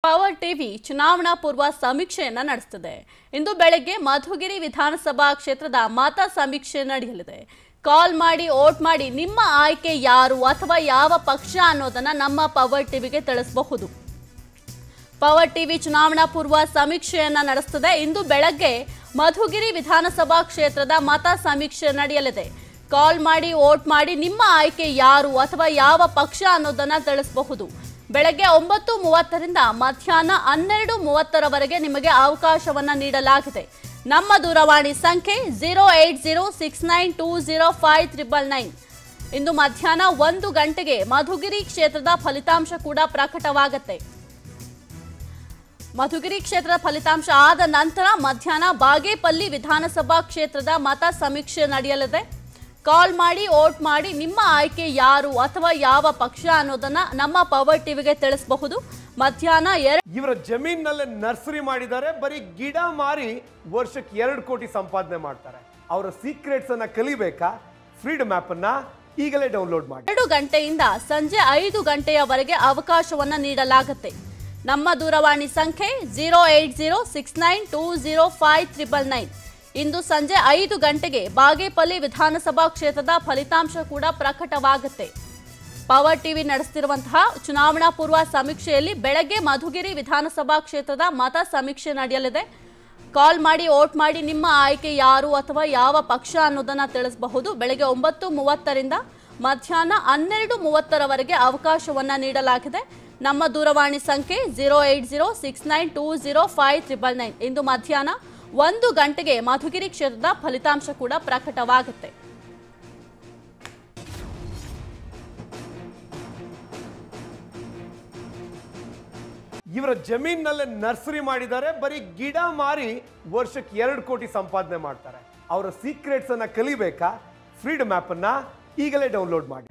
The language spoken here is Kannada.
ಪವರ್ ಟಿವಿ ಚುನಾವಣಾ ಪೂರ್ವ ಸಮೀಕ್ಷೆಯನ್ನ ನಡೆಸುತ್ತದೆ ಇಂದು ಬೆಳಗ್ಗೆ ಮಧುಗಿರಿ ವಿಧಾನಸಭಾ ಕ್ಷೇತ್ರದ ಮತ ಸಮೀಕ್ಷೆ ನಡೆಯಲಿದೆ ಕಾಲ್ ಮಾಡಿ ಓಟ್ ಮಾಡಿ ನಿಮ್ಮ ಆಯ್ಕೆ ಯಾರು ಅಥವಾ ಯಾವ ಪಕ್ಷ ಅನ್ನೋದನ್ನ ನಮ್ಮ ಪವರ್ ಟಿವಿಗೆ ತಿಳಿಸಬಹುದು ಪವರ್ ಟಿವಿ ಚುನಾವಣಾ ಪೂರ್ವ ಸಮೀಕ್ಷೆಯನ್ನ ನಡೆಸುತ್ತದೆ ಇಂದು ಬೆಳಗ್ಗೆ ಮಧುಗಿರಿ ವಿಧಾನಸಭಾ ಕ್ಷೇತ್ರದ ಮತ ಸಮೀಕ್ಷೆ ನಡೆಯಲಿದೆ ಕಾಲ್ ಮಾಡಿ ಓಟ್ ಮಾಡಿ ನಿಮ್ಮ ಆಯ್ಕೆ ಯಾರು ಅಥವಾ ಯಾವ ಪಕ್ಷ ಅನ್ನೋದನ್ನ ತಿಳಿಸಬಹುದು ಬೆಳಗ್ಗೆ ಒಂಬತ್ತು ಮೂವತ್ತರಿಂದ ಮಧ್ಯಾಹ್ನ ಹನ್ನೆರಡು ಮೂವತ್ತರವರೆಗೆ ನಿಮಗೆ ಅವಕಾಶವನ್ನ ನೀಡಲಾಗಿದೆ ನಮ್ಮ ದೂರವಾಣಿ ಸಂಖ್ಯೆ zero eight zero six nine two zero five triple nine ಇಂದು ಮಧ್ಯಾಹ್ನ ಒಂದು ಗಂಟೆಗೆ ಮಧುಗಿರಿ ಕ್ಷೇತ್ರದ ಫಲಿತಾಂಶ ಕೂಡ ಪ್ರಕಟವಾಗುತ್ತೆ ಮಧುಗಿರಿ ಕ್ಷೇತ್ರದ ಫಲಿತಾಂಶ ಆದ ನಂತರ ಮಧ್ಯಾಹ್ನ ಬಾಗೇಪಲ್ಲಿ ವಿಧಾನಸಭಾ ಕ್ಷೇತ್ರದ ಮತ ಸಮೀಕ್ಷೆ ನಡೆಯಲಿದೆ ಕಾಲ್ ಮಾಡಿ ಓಟ್ ಮಾಡಿ ನಿಮ್ಮ ಆಯ್ಕೆ ಯಾರು ಅಥವಾ ಯಾವ ಪಕ್ಷ ಅನ್ನೋದನ್ನ ನಮ್ಮ ಪವರ್ ಟಿವಿಗೆ ತಿಳಿಸಬಹುದು ಮಧ್ಯಾಹ್ನ ಎರಡು ಇವರ ಜಮೀನಲ್ಲೇ ನರ್ಸರಿ ಮಾಡಿದ್ದಾರೆ ಬರೀ ಗಿಡ ಮಾರಿ ವರ್ಷಕ್ಕೆ ಎರಡು ಕೋಟಿ ಸಂಪಾದನೆ ಮಾಡ್ತಾರೆ ಅವರ ಸೀಕ್ರೆಟ್ಸ್ ಅನ್ನ ಕಲಿಬೇಕಾ ಫ್ರೀಡಮ್ ಆಪ್ ಅನ್ನ ಈಗಲೇ ಡೌನ್ಲೋಡ್ ಮಾಡಿ ಎರಡು ಗಂಟೆಯಿಂದ ಸಂಜೆ ಐದು ಗಂಟೆಯವರೆಗೆ ಅವಕಾಶವನ್ನ ನೀಡಲಾಗುತ್ತೆ ನಮ್ಮ ದೂರವಾಣಿ ಸಂಖ್ಯೆ zero eight zero six nine two zero five triple nine ಇಂದು ಸಂಜೆ ಐದು ಗಂಟೆಗೆ ಬಾಗೇಪಲ್ಲಿ ವಿಧಾನಸಭಾ ಕ್ಷೇತ್ರದ ಫಲಿತಾಂಶ ಕೂಡ ಪ್ರಕಟವಾಗುತ್ತೆ ಪವರ್ ಟಿವಿ ನಡೆಸುತ್ತಿರುವಂತಹ ಚುನಾವಣಾ ಪೂರ್ವ ಸಮೀಕ್ಷೆಯಲ್ಲಿ ಬೆಳಗ್ಗೆ ಮಧುಗಿರಿ ವಿಧಾನಸಭಾ ಕ್ಷೇತ್ರದ ಮತ ಸಮೀಕ್ಷೆ ನಡೆಯಲಿದೆ ಕಾಲ್ ಮಾಡಿ ಓಟ್ ಮಾಡಿ ನಿಮ್ಮ ಆಯ್ಕೆ ಯಾರು ಅಥವಾ ಯಾವ ಪಕ್ಷ ಅನ್ನೋದನ್ನ ತಿಳಿಸಬಹುದು ಬೆಳಗ್ಗೆ ಒಂಬತ್ತು ಮೂವತ್ತರಿಂದ ಮಧ್ಯಾಹ್ನ ಹನ್ನೆರಡು ಮೂವತ್ತರವರೆಗೆ ಅವಕಾಶವನ್ನ ನೀಡಲಾಗಿದೆ ನಮ್ಮ ದೂರವಾಣಿ ಸಂಖ್ಯೆ zero eight zero six nine two zero five triple nine ಇಂದು ಮಧ್ಯಾಹ್ನ ಒಂದು ಗಂಟೆಗೆ ಮಧುಗಿರಿ ಕ್ಷೇತ್ರದ ಫಲಿತಾಂಶ ಕೂಡ ಪ್ರಕಟವಾಗುತ್ತೆ ಇವರ ಜಮೀನಲ್ಲೇ ನರ್ಸರಿ ಮಾಡಿದ್ದಾರೆ ಬರೀ ಗಿಡ ಮಾರಿ ವರ್ಷಕ್ಕೆ ಎರಡು ಕೋಟಿ ಸಂಪಾದನೆ ಮಾಡ್ತಾರೆ ಅವರ ಸೀಕ್ರೆಟ್ಸ್ ಅನ್ನ ಕಲಿಬೇಕಾ ಫ್ರೀಡಮ್ ಆಪ್ ಅನ್ನ ಈಗಲೇ ಡೌನ್ಲೋಡ್ ಮಾಡಿ